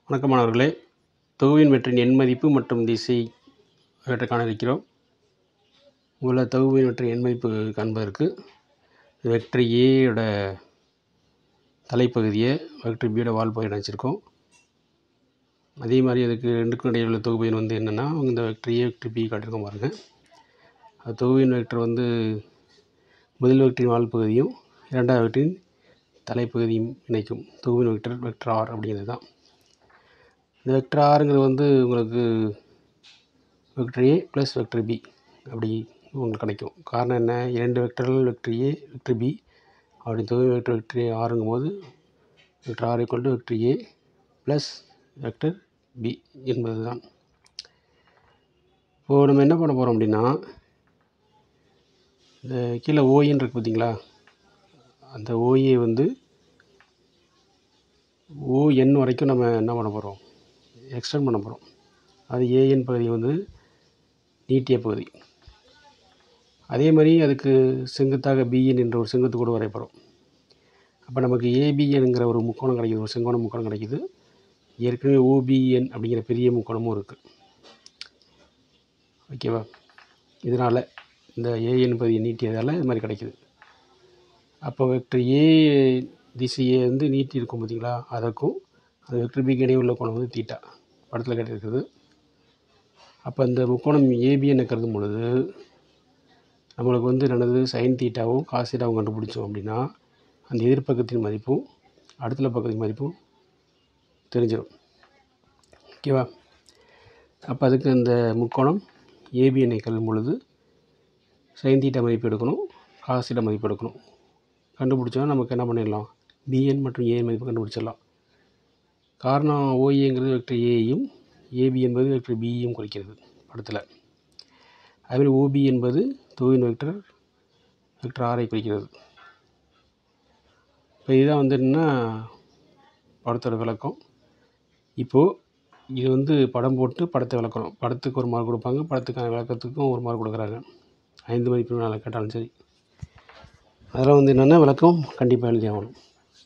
வணக்கம் மாணவர்களே தொகுவின் வெற்றின் எண் மதிப்பு மற்றும் திசை இவற்றை காண இருக்கிறோம் உள்ள தொகுவின் வெற்றின் எண் மதிப்பு காண்பதற்கு வெக்டர் ஏயோட தலைப்பகுதியை வெக்டர் பியோட வால் பகுதியை நினச்சிருக்கோம் அதே மாதிரி அதுக்கு ரெண்டுக்கும் இடையே உள்ள தொகுப்பின் வந்து என்னென்னா இந்த வெக்டர் ஏ வெக்டர் பி காட்டியிருக்கோம் பாருங்கள் அது தொகுவின் வெக்டர் வந்து முதல் வெக்டரின் வால் பகுதியும் இரண்டாவது வெக்டரின் தலைப்பகுதியும் இணைக்கும் தொகுவின் வெக்டர் வெக்டர் ஆர் அப்படிங்கிறது தான் இந்த வெக்டர் ஆருங்கிறது வந்து உங்களுக்கு vector A plus vector B அப்படி உங்களுக்கு கிடைக்கும் காரணம் என்ன இரண்டு வெக்டர்கள் வெக்டர் ஏ வெக்டர் பி அப்படி தொகுதி வெக்டர் வெக்டர் ஏ ஆறுங்கும் போது vector R equal to vector A plus vector B என்பது தான் இப்போது நம்ம என்ன பண்ண போகிறோம் அப்படின்னா இந்த கீழே ஓஏன்னு இருக்குது பார்த்தீங்களா அந்த ஓஏ வந்து ஓஎன் வரைக்கும் நம்ம என்ன பண்ண போகிறோம் எக்ஸ்டெண்ட் பண்ண போகிறோம் அது ஏஎன் பகுதி வந்து நீட்டிய பகுதி அதே மாதிரி அதுக்கு செங்குத்தாக பிஎன் என்ற ஒரு செங்குத்து கூட வரையப்படும் அப்போ நமக்கு ஏபிஎன்ங்கிற ஒரு முக்கோணம் கிடைக்குது ஒரு செங்கோண முக்கோணம் கிடைக்குது ஏற்கனவே ஓபிஎன் அப்படிங்கிற பெரிய முக்கோணமும் இருக்குது ஓகேவா இதனால் இந்த ஏஎன் பகுதியை நீட்டியதால் இது மாதிரி கிடைக்குது அப்போ வெக்டர் ஏ திசையை வந்து நீட்டி இருக்கும் பார்த்தீங்களா அதற்கும் அந்த வெக்டர் பிக்கு இடையே உள்ள கோணம் வந்து தீட்டா படத்தில் கேட்டிருக்குது அப்போ இந்த முக்கோணம் ஏபிஎன்னு கருதும் பொழுது நம்மளுக்கு வந்து என்னது சைன் தீட்டாவும் காஸ் தீட்டாவும் கண்டுபிடிச்சோம் அப்படின்னா அந்த எதிர்ப்பக்கத்தின் மதிப்பும் அடுத்த பக்கத்தின் மதிப்பும் தெரிஞ்சிடும் ஓகேவா அப்போ அதுக்கு இந்த முக்கோணம் ஏபிஎன்னை கருதும் பொழுது சைன் தீட்டா மதிப்பு எடுக்கணும் காஸ் தீட்டா மதிப்பு எடுக்கணும் கண்டுபிடிச்சோன்னா நமக்கு என்ன பண்ணிடலாம் பிஎன் மற்றும் ஏஎன் மதிப்பு கண்டுபிடிச்சிடலாம் காரணம் ஓஏங்கிறது வெக்டர் ஏயும் ஏபி என்பது வெக்டர் பியும் குறிக்கிறது படத்தில் அதுமாதிரி ஓபி என்பது தொகுதியின் வெக்டர் வெக்டர் ஆரை குறிக்கிறது இப்போ இதுதான் வந்து என்னன்னா படத்தோட விளக்கம் இப்போது இது வந்து படம் போட்டு படத்தை விளக்கணும் படத்துக்கு ஒரு மார்க் கொடுப்பாங்க படத்துக்கான விளக்கத்துக்கும் ஒரு மார்க் கொடுக்குறாங்க ஐந்து மதிப்பு நாளை கேட்டாலும் சரி அதெல்லாம் வந்து என்னென்னா விளக்கம் கண்டிப்பாக எழுதி ஆகணும்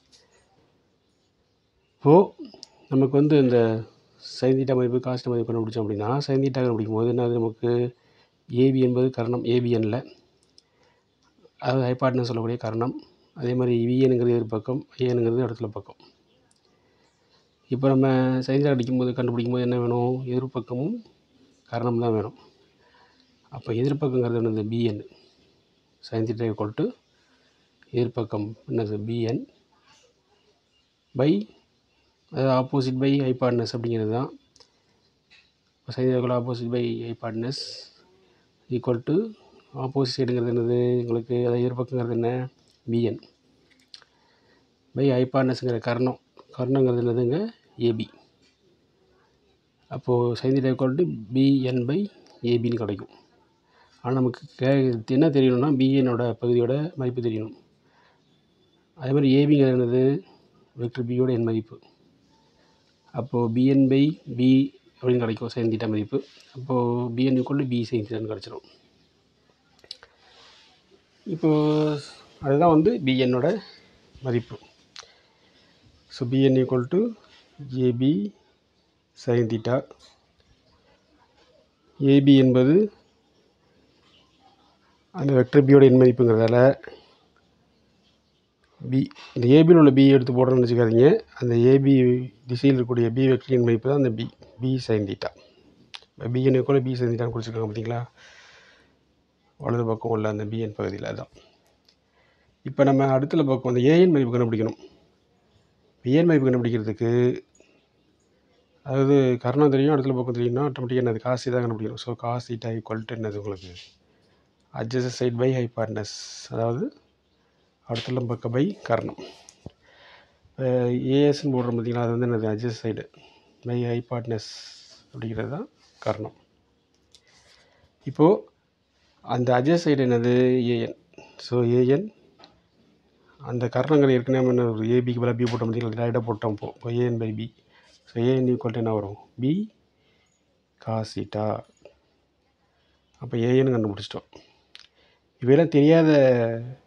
இப்போது நமக்கு வந்து இந்த சைந்தீட்டா மதிப்பு காஸ்ட் மதிப்பு கண்டுபிடிச்சோம் அப்படின்னா சைந்தீட்டா கண்டுபிடிக்கும் போது என்ன நமக்கு ஏபி என்பது கரணம் ஏபிஎனில் அதாவது ஹைபாட்னு சொல்லக்கூடிய கரணம் அதே மாதிரி விஎனுங்கிறது எதிர்பக்கம் ஐஎனுங்கிறது இடத்துல பக்கம் இப்போ நம்ம சைன்ஸாக அடிக்கும்போது கண்டுபிடிக்கும் போது என்ன வேணும் எதிர்பக்கமும் கரணம் தான் வேணும் அப்போ எதிர்பக்கங்கிறது என்னது BN sine theta equal to எதிர்பக்கம் என்னது பிஎன் பை அதாவது ஆப்போசிட் பை ஹைபாட்னஸ் அப்படிங்கிறது தான் sine equal opposite by hypotenuse equal to opposite சைடுங்கிறது என்னது உங்களுக்கு அதாவது எதிர்பக்கங்கிறது என்ன பிஎன் பை ஹைபாட்னஸ்ங்கிற கர்ணம் கர்ணங்கிறது என்னதுங்க ஏபி அப்போது sine theta equal to BN by ஏபின்னு கிடைக்கும் ஆனால் நமக்கு கே என்ன தெரியணும்னா பிஎனோட பகுதியோட மதிப்பு தெரியணும் அதே மாதிரி ஏபிங்கிறது என்னது வெக்டர் பியோட என் மதிப்பு அப்போது பிஎன் பை பி அப்படின்னு கிடைக்கும் சைன் தீட்டா மதிப்பு அப்போது பிஎன் ஈக்குவல் பி சைன் தீட்டான்னு கிடச்சிரும் இப்போது அதுதான் வந்து பிஎன்னோட மதிப்பு so BN equal to AB sine theta AB என்பது அந்த வெக்டர் பியோட எண் மதிப்புங்கிறதால பி இந்த ஏபியில் உள்ள பி எடுத்து போடுறோன்னு வச்சுக்காதீங்க அந்த ஏபி திசையில் இருக்கக்கூடிய பி வெக்டரின் மதிப்பு தான் அந்த B B sine theta BN கூட பி சைன் தீட்டான்னு குறிச்சிருக்காங்க பார்த்தீங்களா வலது பக்கம் உள்ள அந்த பிஎன் பகுதியில் அதான் இப்போ நம்ம அடுத்த பக்கம் அந்த ஏஎன் மதிப்பு கண்டுபிடிக்கணும் பிஎன் மதிப்பு கண்டுபிடிக்கிறதுக்கு அதாவது கர்ணம் தெரியும் அடுத்த பக்கம் தெரியும்னா ஆட்டோமேட்டிக்காக என்னது காசி தான் கண்டுபிடிக்கணும் so cos theta equal to என்னது உங்களுக்கு அட்ஜஸ்ட் சைட் பை ஹைபார்ட்னஸ் அதாவது அடுத்த பக்கம் பை கர்ணம் ஏஎஸ்ன்னு போடுறோம் பார்த்தீங்களா அது வந்து என்னது அட்ஜஸ்ட் சைடு பை ஹைபார்ட்னஸ் அப்படிங்கிறது தான் கர்ணம் இப்போது அந்த அட்ஜஸ்ட் சைடு என்னது ஏஎன் ஸோ ஏஎன் அந்த கர்ணங்கள் ஏற்கனவே என்ன ஒரு ஏபிக்கு பதிலாக பி போட்டோம் பார்த்தீங்களா டேரெக்டாக போட்டோம் இப்போ இப்போ AN by B so AN equal என்ன வரும் பி காசிட்டா அப்போ ஏஎன்னு கண்டுபிடிச்சிட்டோம் இவையெல்லாம் தெரியாத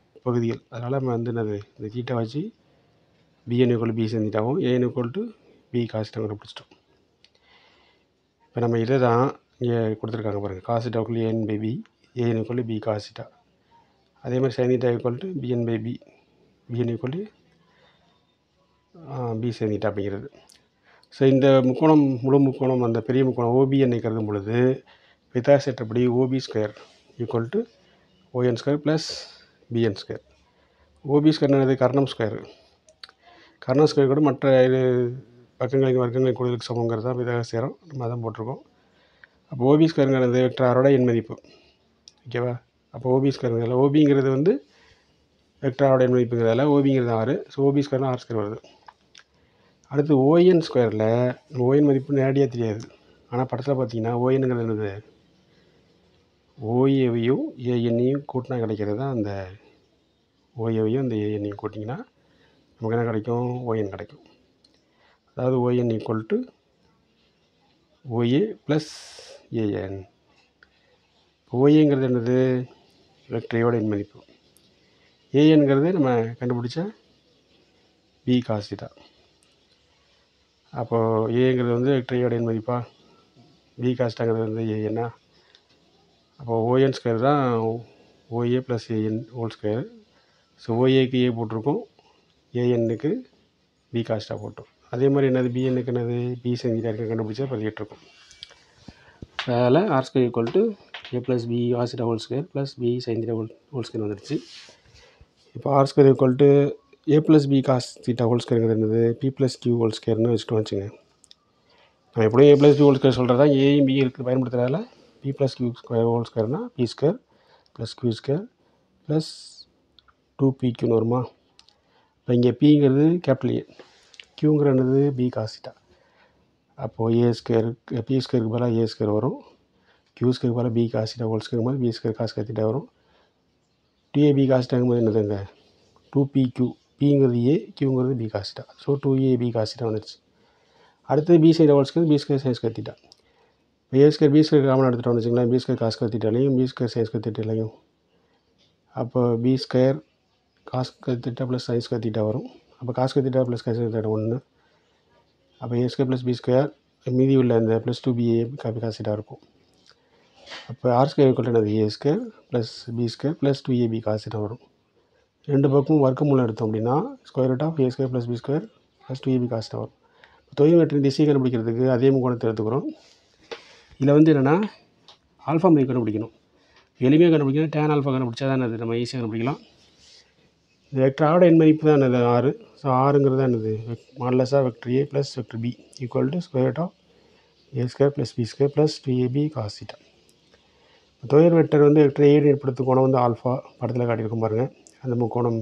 பகுதிகள் அதனால் நம்ம வந்து என்னது இந்த தீட்டா வச்சு பிஎன் ஈக்குவல் பி சேர்ந்துட்டாவும் AN equal to B cos theta கண்டுபிடிச்சிட்டோம் இப்போ நம்ம இதை தான் இங்கே கொடுத்துருக்காங்க பாருங்கள் காசிட்டாக்குள்ள AN by B AN equal B cos theta அதே மாதிரி sine theta equal to BN by B BN equal to B sine theta அப்படிங்கிறது ஸோ இந்த முக்கோணம் முழு முக்கோணம் அந்த பெரிய முக்கோணம் ஓபிஎன்னை கருதும் பொழுது வித்தாசேற்றப்படி OP square equal to ON square plus PN square OP square என்னது கர்ணம் ஸ்கொயர் கர்ணம் ஸ்கொயர் கூட மற்ற இது பக்கங்களின் வர்க்கங்களின் கூடுதலுக்கு சமங்கிறது தான் விதாக சேரும் நம்ம அதான் போட்டிருக்கோம் அப்போ ஓபி ஸ்கொயருங்கிறது வெக்டர் ஆரோட எண் மதிப்பு ஓகேவா அப்போ ஓபி ஸ்கொயருங்கிறதுல ஓபிங்கிறது வந்து வெக்டர் ஆரோட எண் மதிப்புங்கிறதால ஓபிங்கிறது ஆறு ஸோ ஓபி ஸ்கொயர்னா ஆறு ஸ்கொயர் வருது அடுத்து ஓஎன் ஸ்கொயரில் ஓஎன் மதிப்பு நேரடியாக தெரியாது ஆனால் படத்தில் பார்த்தீங்கன்னா ஓஎன்ங்கிறது என்னது ஓஏவையும் ஏஎன்னையும் கூட்டினா கிடைக்கிறது தான் அந்த ஓஏவையும் அந்த ஏஎன்னையும் கூட்டிங்கன்னா நமக்கு என்ன கிடைக்கும் ஓஎன் கிடைக்கும் அதாவது ON equal to OA plus AN ஓஏங்கிறது என்னது வெக்டரையோட எண் மதிப்பு ஏஎன்கிறது நம்ம கண்டுபிடிச்ச பி காசிட்டா அப்போது ஏங்கிறது வந்து வெக்டரையோட எண் மதிப்பா பி காஸ்டாங்கிறது வந்து ஏஎன்னா அப்போ ஓஎன் ஸ்கொயர் தான் OA plus AN whole square so ஓஏக்கு ஏ போட்டிருக்கோம் ஏஎன்னுக்கு பி காஸ்ட்டாக போட்டோம் அதே மாதிரி என்னது பிஎன்னுக்கு என்னது பி செஞ்சுட்டா இருக்க கண்டுபிடிச்சா பதிலிட்டிருக்கோம் அதில் R square equal to A plus B cos theta whole square plus B sin theta whole whole square வந்துடுச்சு இப்போ R square equal to A plus B cos theta ஹோல் ஸ்கொயருங்கிறது என்னது பி ப்ளஸ் கியூ ஹோல் ஸ்கொயர்னு வச்சுட்டு வச்சுங்க நம்ம எப்படியும் A plus B whole square சொல்கிறதா ஏயும் பி இருக்குது பயன்படுத்துறதால பி ப்ளஸ் கியூ ஸ்கொயர் ஹோல் ஸ்கொயர்னால் B square plus Q square plus two B கியூன்னு வருமா இப்போ இங்கே பிங்கிறது கேபிட்டல் ஏ கியூங்கிற என்னது பி காசிட்டா அப்போது ஏ ஸ்கொயர் பி ஸ்கொயருக்கு பதிலாக ஏ ஸ்கொயர் வரும் கியூ ஸ்கொயருக்கு பதிலாக பி காசிட்டா ஹோல் ஸ்கொயர் போது பி ஸ்கொயர் காசு கத்திட்டா வரும் டிஏபி காசிட்டாங்கும் போது என்னதுங்க டூ பி கியூ பிங்கிறது ஏ கியூங்கிறது B cos theta so two A B cos theta வந்துடுச்சு அடுத்தது B side whole square B square sin square theta இப்போ A square B square common எடுத்துட்டோம்னு வச்சுங்களேன் பி ஸ்கொயர் காசு கத்திட்டாலையும் பி ஸ்கொயர் சைன்ஸ் கத்திட்டாலையும் அப்போ B square cos square theta plus sin square theta வரும் அப்போ cos square theta plus cos square theta ஒன்று அப்போ A square plus B square மீதி உள்ள இந்த ப்ளஸ் டூ பிஏ காப்பி காசிட்டா இருக்கும் அப்போ ஆர் ஸ்கொயர் ஈக்குவல் என்னது A square plus B square plus two AB cos theta வரும் ரெண்டு பக்கமும் வர்க்கமூலம் எடுத்தோம் அப்படின்னா square root of A square plus B square plus two AB cos theta வரும் தொழில் வெற்றின் திசையை கண்டுபிடிக்கிறதுக்கு அதே முக்கோணத்தை எடுத்துக்கிறோம் இதில் வந்து என்னென்னா ஆல்ஃபா மதிப்பு கண்டுபிடிக்கணும் எளிமையாக கண்டுபிடிக்கணும் டேன் ஆல்ஃபா கண்டுபிடிச்சா தான் அது நம்ம ஈஸியாக கண்டுபிடிக்கலாம் இந்த வெக்டரோட எண் மதிப்பு தான் என்னது ஆறு ஸோ ஆறுங்கிறது தான் என்னது மாடலஸாக vector A plus vector B equal to square root of A square plus B square plus two AB cos theta தொழில் வெக்டர் வந்து வெக்டர் ஏ ஏற்படுத்தும் கோணம் வந்து ஆல்ஃபா படத்தில் காட்டியிருக்கும் பாருங்கள் அந்த முக்கோணம்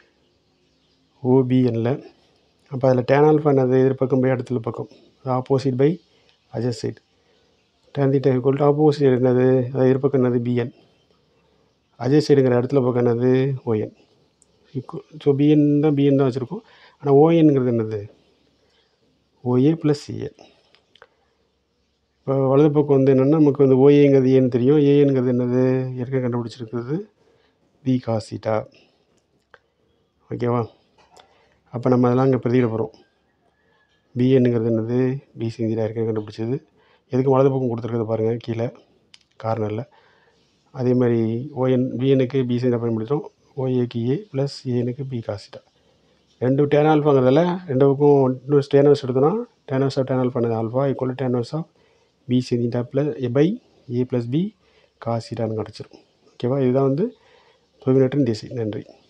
ஓபிஎன்ல அப்போ அதில் டேன் ஆல்ஃபா என்னது எதிர்பக்கம் பை இடத்துல பக்கம் ஆப்போசிட் பை அஜஸ் side tan theta equal to opposite என்னது அது எதிர்பக்கம் என்னது பிஎன் அஜய் சைடுங்கிற இடத்துல பக்கம் என்னது ஓஎன் ஈக்குவல் ஸோ பிஎன் தான் பிஎன் தான் வச்சுருக்கோம் ஆனால் ஓஎன்ங்கிறது என்னது ஓஏ ப்ளஸ் சிஎன் இப்போ வலது பக்கம் வந்து என்னென்னா நமக்கு வந்து ஓஏங்கிறது ஏன்னு தெரியும் ஏஎன்கிறது என்னது ஏற்கனவே கண்டுபிடிச்சிருக்கிறது பி காசிட்டா ஓகேவா அப்போ நம்ம அதெல்லாம் இங்கே பிரதியிட போகிறோம் பிஎன்னுங்கிறது என்னது பி சிந்திரா ஏற்கனவே கண்டுபிடிச்சது எதுக்கு வலது பக்கம் கொடுத்துருக்கிறது பாருங்கள் கீழே கார்னரில் அதே மாதிரி ஓஎன் பிஎனுக்கு பி சிந்திரா பயன்படுத்துகிறோம் ஓஏக்கு ஏ ப்ளஸ் ஏனுக்கு பி காசிட்டா ரெண்டு டேன் ஆல்ஃபாங்கிறதால ரெண்டு பக்கம் இன்னும் டேனவர்ஸ் எடுத்தோன்னா tan inverse of tan alpha alpha equal tan inverse of B sin theta plus A by A plus B காசிட்டான்னு கிடச்சிரும் ஓகேவா இதுதான் வந்து தொகுதிநற்றின் திசை நன்றி